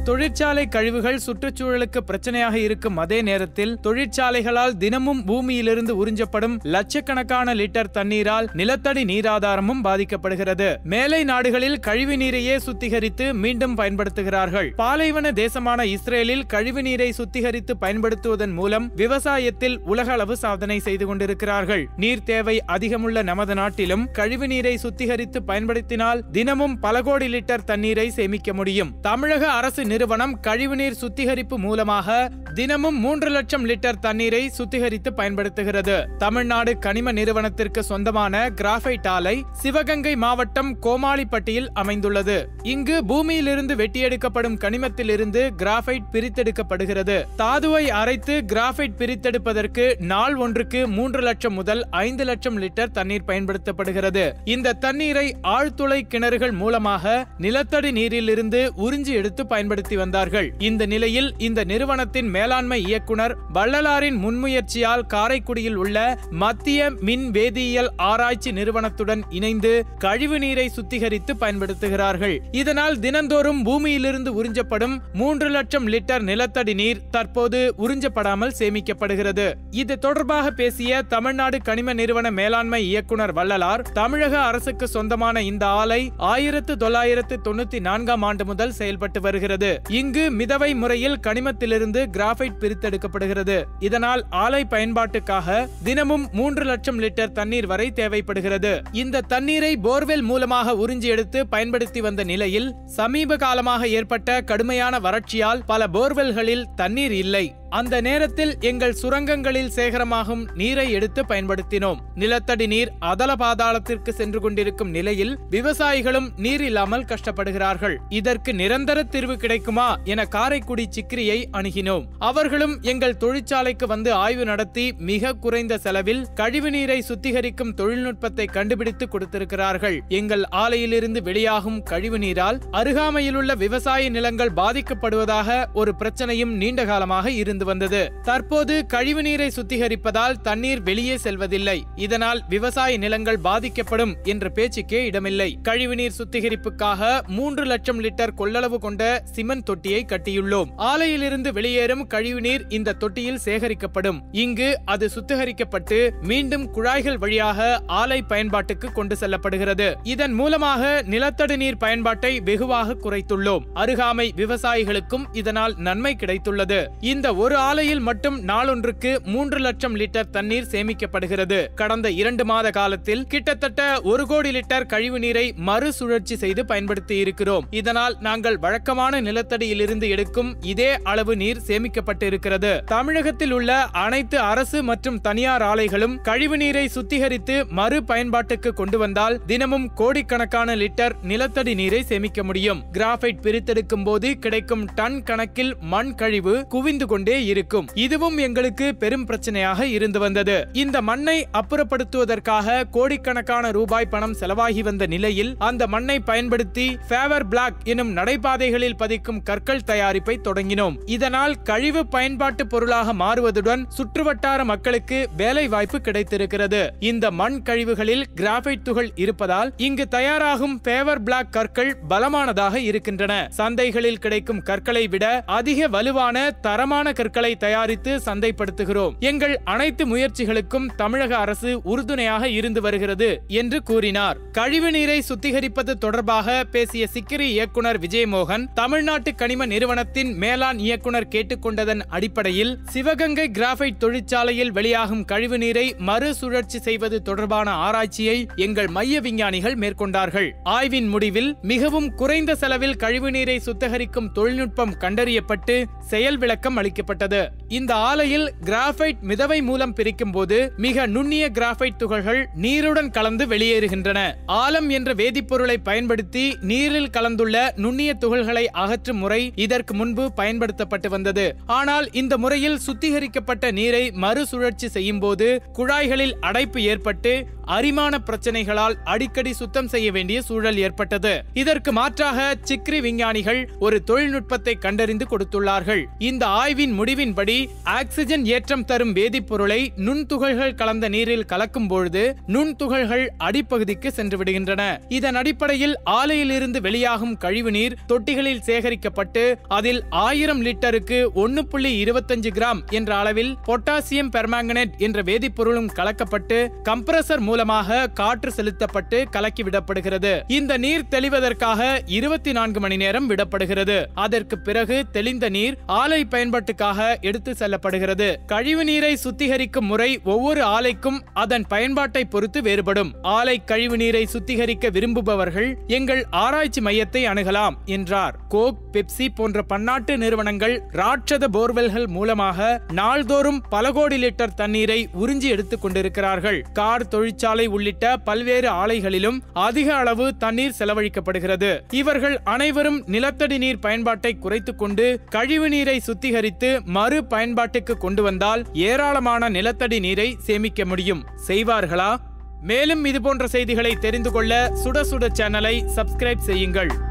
தொழிற்சாலை கழிவுகள் சுற்றுச்சூழலுக்கு பிரச்சனையாக இருக்கும் அதே நேரத்தில் தொழிற்சாலைகளால் தினமும் பூமியிலிருந்து உறிஞ்சப்படும் லட்சக்கணக்கான லிட்டர் தண்ணீரால் நிலத்தடி நீராதாரமும் பாதிக்கப்படுகிறது மேலை நாடுகளில் கழிவு நீரையே சுத்திகரித்து மீண்டும் பயன்படுத்துகிறார்கள் பாலைவன தேசமான இஸ்ரேலில் கழிவு நீரை சுத்திகரித்து பயன்படுத்துவதன் மூலம் விவசாயத்தில் உலக அளவு சாதனை செய்து கொண்டிருக்கிறார்கள் நீர் தேவை அதிகமுள்ள நமது நாட்டிலும் கழிவு நீரை சுத்திகரித்து பயன்படுத்தினால் தினமும் பல கோடி லிட்டர் தண்ணீரை சேமிக்க முடியும் தமிழக அரசு நிறுவனம் கழிவுநீர் சுத்திகரிப்பு மூலமாக தினமும் மூன்று லட்சம் லிட்டர் தண்ணீரை சுத்திகரித்து பயன்படுத்துகிறது தமிழ்நாடு கனிம நிறுவனத்திற்கு சொந்தமான கிராஃபைட் ஆலை சிவகங்கை மாவட்டம் கோமாளிப்பட்டியில் அமைந்துள்ளது இங்கு பூமியிலிருந்து வெட்டியெடுக்கப்படும் கனிமத்திலிருந்து கிராஃபைட் பிரித்தெடுக்கப்படுகிறது தாதுவை அரைத்து கிராஃபைட் பிரித்தெடுப்பதற்கு நாள் ஒன்றுக்கு மூன்று லட்சம் முதல் ஐந்து லட்சம் லிட்டர் தண்ணீர் பயன்படுத்தப்படுகிறது இந்த தண்ணீரை ஆழ்துளை கிணறுகள் மூலமாக நிலத்தடி நீரிலிருந்து உறிஞ்சி எடுத்து பயன்படுத்தி வந்தார்கள் இந்த நிலையில் இந்த நிறுவனத்தின் மேலாண்மை இயக்குனர் வள்ளலாரின் முன்முயற்சியால் காரைக்குடியில் உள்ள மத்திய மின் வேதியியல் ஆராய்ச்சி நிறுவனத்துடன் இணைந்து கழிவு நீரை சுத்திகரித்து பயன்படுத்துகிறார்கள் இதனால் தினந்தோறும் பூமியிலிருந்து உறிஞ்சப்படும் மூன்று லட்சம் லிட்டர் நிலத்தடி நீர் தற்போது உறிஞ்சப்படாமல் சேமிக்கப்படுகிறது இது தொடர்பாக பேசிய தமிழ்நாடு கனிம நிறுவன மேலாண்மை இயக்குனர் வள்ளலார் தமிழக அரசுக்கு சொந்தமான இந்த ஆலை ஆயிரத்து தொள்ளாயிரத்து தொண்ணூத்தி நான்காம் ஆண்டு முதல் செயல்பட்டு வருகிறது இங்கு மிதவை முறையில் கனிமத்திலிருந்து கிராஃபைட் பிரித்தெடுக்கப்படுகிறது இதனால் ஆலை பயன்பாட்டுக்காக தினமும் மூன்று லட்சம் லிட்டர் தண்ணீர் வரை தேவைப்படுகிறது இந்த தண்ணீரை போர்வெல் மூலமாக உறிஞ்சி எடுத்து பயன்படுத்தி வந்த நிலையில் சமீப காலமாக ஏற்பட்ட கடுமையான வறட்சியால் பல போர்வெல்களில் தண்ணீர் இல்லை அந்த நேரத்தில் எங்கள் சுரங்கங்களில் சேகரமாகும் நீரை எடுத்து பயன்படுத்தினோம் நிலத்தடி நீர் அதல பாதாளத்திற்கு சென்று கொண்டிருக்கும் நிலையில் விவசாயிகளும் நீர் இல்லாமல் கஷ்டப்படுகிறார்கள் இதற்கு நிரந்தர தீர்வு கிடைக்குமா என காரைக்குடி சிக்கிரியை அணுகினோம் அவர்களும் எங்கள் தொழிற்சாலைக்கு வந்து ஆய்வு நடத்தி மிக குறைந்த செலவில் கழிவு நீரை சுத்திகரிக்கும் தொழில்நுட்பத்தை கண்டுபிடித்து கொடுத்திருக்கிறார்கள் எங்கள் ஆலையிலிருந்து வெளியாகும் கழிவு நீரால் அருகாமையிலுள்ள விவசாய நிலங்கள் பாதிக்கப்படுவதாக ஒரு பிரச்சனையும் நீண்ட காலமாக இருந்து வந்தது தற்போது கழிவு நீரை சுத்திகரிப்பதால் தண்ணீர் வெளியே செல்வதில்லை இதனால் விவசாய நிலங்கள் பாதிக்கப்படும் என்ற பேச்சுக்கே இடமில்லை கழிவுநீர் சுத்திகரிப்புக்காக மூன்று லட்சம் லிட்டர் கொள்ளளவு கொண்ட சிமெண்ட் தொட்டியை கட்டியுள்ளோம் ஆலையிலிருந்து வெளியேறும் கழிவுநீர் இந்த தொட்டியில் சேகரிக்கப்படும் இங்கு அது சுத்திகரிக்கப்பட்டு மீண்டும் குழாய்கள் வழியாக ஆலை பயன்பாட்டுக்கு கொண்டு செல்லப்படுகிறது இதன் மூலமாக நிலத்தடி நீர் பயன்பாட்டை வெகுவாக குறைத்துள்ளோம் அருகாமை விவசாயிகளுக்கும் இதனால் நன்மை கிடைத்துள்ளது இந்த ஒரு ஆலையில் மட்டும் நாளொன்றுக்கு மூன்று லட்சம் லிட்டர் தண்ணீர் சேமிக்கப்படுகிறது கடந்த இரண்டு மாத காலத்தில் கிட்டத்தட்ட ஒரு கோடி லிட்டர் கழிவு நீரை மறுசுழற்சி செய்து பயன்படுத்தி இருக்கிறோம் இதனால் நாங்கள் வழக்கமான நிலத்தடியிலிருந்து எடுக்கும் இதே அளவு நீர் சேமிக்கப்பட்டு இருக்கிறது தமிழகத்தில் உள்ள அனைத்து அரசு மற்றும் தனியார் ஆலைகளும் கழிவு நீரை சுத்திகரித்து மறு பயன்பாட்டுக்கு கொண்டு வந்தால் தினமும் கோடிக்கணக்கான லிட்டர் நிலத்தடி நீரை சேமிக்க முடியும் கிராஃபைட் பிரித்தெடுக்கும் போது கிடைக்கும் டன் கணக்கில் மண் கழிவு குவிந்து கொண்டே இருக்கும் இதுவும் எங்களுக்கு பெரும் பிரச்சனையாக இருந்து வந்தது இந்த மண்ணை அப்புறப்படுத்துவதற்காக கோடிக்கணக்கான ரூபாய் பணம் செலவாகி வந்த நிலையில் அந்த மண்ணை பயன்படுத்தி ஃபேவர் பிளாக் எனும் நடைபாதைகளில் பதிக்கும் கற்கள் தயாரிப்பை தொடங்கினோம் இதனால் கழிவு பயன்பாட்டு பொருளாக மாறுவதுடன் சுற்றுவட்டார மக்களுக்கு வேலை வாய்ப்பு கிடைத்திருக்கிறது இந்த மண் கழிவுகளில் கிராஃபைட் துகள் இருப்பதால் இங்கு தயாராகும் ஃபேவர் பிளாக் கற்கள் பலமானதாக இருக்கின்றன சந்தைகளில் கிடைக்கும் கற்களை விட அதிக வலுவான தரமான கற்களை தயாரித்து சந்தைப்படுத்துகிறோம் எங்கள் அனைத்து முயற்சிகளுக்கும் தமிழக அரசு உறுதுணையாக இருந்து வருகிறது என்று கூறினார் கழிவு நீரை சுத்திகரிப்பது தொடர்பாக பேசிய சிக்கிரி இயக்குனர் விஜயமோகன் தமிழ்நாட்டு கனிம நிறுவனத்தின் மேலாண் இயக்குனர் கேட்டுக்கொண்டதன் அடிப்படையில் சிவகங்கை கிராஃபைட் தொழிற்சாலையில் வெளியாகும் கழிவு நீரை மறுசுழற்சி செய்வது தொடர்பான ஆராய்ச்சியை எங்கள் மைய விஞ்ஞானிகள் மேற்கொண்டார்கள் ஆய்வின் முடிவில் மிகவும் குறைந்த செலவில் கழிவு நீரை சுத்திகரிக்கும் தொழில்நுட்பம் கண்டறியப்பட்டு செயல் விளக்கம் அளிக்கப்பட்டது இந்த ஆலையில் கிராஃபைட் மிதவை மூலம் பிரிக்கும் போது மிக நுண்ணிய கிராஃபைட் துகள்கள் நீருடன் கலந்து வெளியேறுகின்றன ஆலம் என்ற வேதிப்பொருளை பயன்படுத்தி நீரில் கலந்துள்ள நுண்ணிய துகள்களை அகற்றும் முறை இதற்கு முன்பு பயன்படுத்தப்பட்டு வந்தது ஆனால் இந்த முறையில் சுத்திகரிக்கப்பட்ட நீரை மறுசுழற்சி செய்யும் போது குழாய்களில் அடைப்பு ஏற்பட்டு அரிமான பிரச்சனைகளால் அடிக்கடி சுத்தம் செய்ய வேண்டிய சூழல் ஏற்பட்டது இதற்கு மாற்றாக சிக்ரி விஞ்ஞானிகள் ஒரு தொழில்நுட்பத்தை கண்டறிந்து கொடுத்துள்ளார்கள் இந்த ஆய்வின் முடிவு முடிவின்படி ஆக்சிஜன் ஏற்றம் தரும் வேதிப்பொருளை நுண்துகள்கள் கலந்த நீரில் கலக்கும் பொழுது நுண்துகள்கள் அடிப்பகுதிக்கு சென்று விடுகின்றன இதன் அடிப்படையில் ஆலையிலிருந்து வெளியாகும் கழிவுநீர் தொட்டிகளில் சேகரிக்கப்பட்டு அதில் ஆயிரம் லிட்டருக்கு ஒன்னு புள்ளி இருபத்தஞ்சு கிராம் என்ற அளவில் பொட்டாசியம் பெர்மாங்கனேட் என்ற வேதிப்பொருளும் கலக்கப்பட்டு கம்ப்ரசர் மூலமாக காற்று செலுத்தப்பட்டு கலக்கி விடப்படுகிறது இந்த நீர் தெளிவதற்காக இருபத்தி நான்கு மணி நேரம் விடப்படுகிறது அதற்கு பிறகு தெளிந்த நீர் ஆலை பயன்பாட்டுக்காக எடுத்து செல்லப்படுகிறது கழிவு நீரை சுத்திகரிக்கும் முறை ஒவ்வொரு ஆலைக்கும் அதன் பயன்பாட்டை பொறுத்து வேறுபடும் ஆலை கழிவு நீரை சுத்திகரிக்க விரும்புபவர்கள் எங்கள் ஆராய்ச்சி மையத்தை அணுகலாம் என்றார் கோக் பெப்சி போன்ற பன்னாட்டு நிறுவனங்கள் ராட்சத போர்வெல்கள் மூலமாக நாள்தோறும் பல கோடி லிட்டர் தண்ணீரை உறிஞ்சி எடுத்துக் கொண்டிருக்கிறார்கள் கார் தொழிற்சாலை உள்ளிட்ட பல்வேறு ஆலைகளிலும் அதிக அளவு தண்ணீர் செலவழிக்கப்படுகிறது இவர்கள் அனைவரும் நிலத்தடி நீர் பயன்பாட்டை குறைத்துக் கொண்டு கழிவு நீரை சுத்திகரித்து மறு பயன்பாட்டுக்கு கொண்டு வந்தால் ஏராளமான நிலத்தடி நீரை சேமிக்க முடியும் செய்வார்களா மேலும் இதுபோன்ற செய்திகளை தெரிந்து கொள்ள சுட சுட சேனலை சப்ஸ்கிரைப் செய்யுங்கள்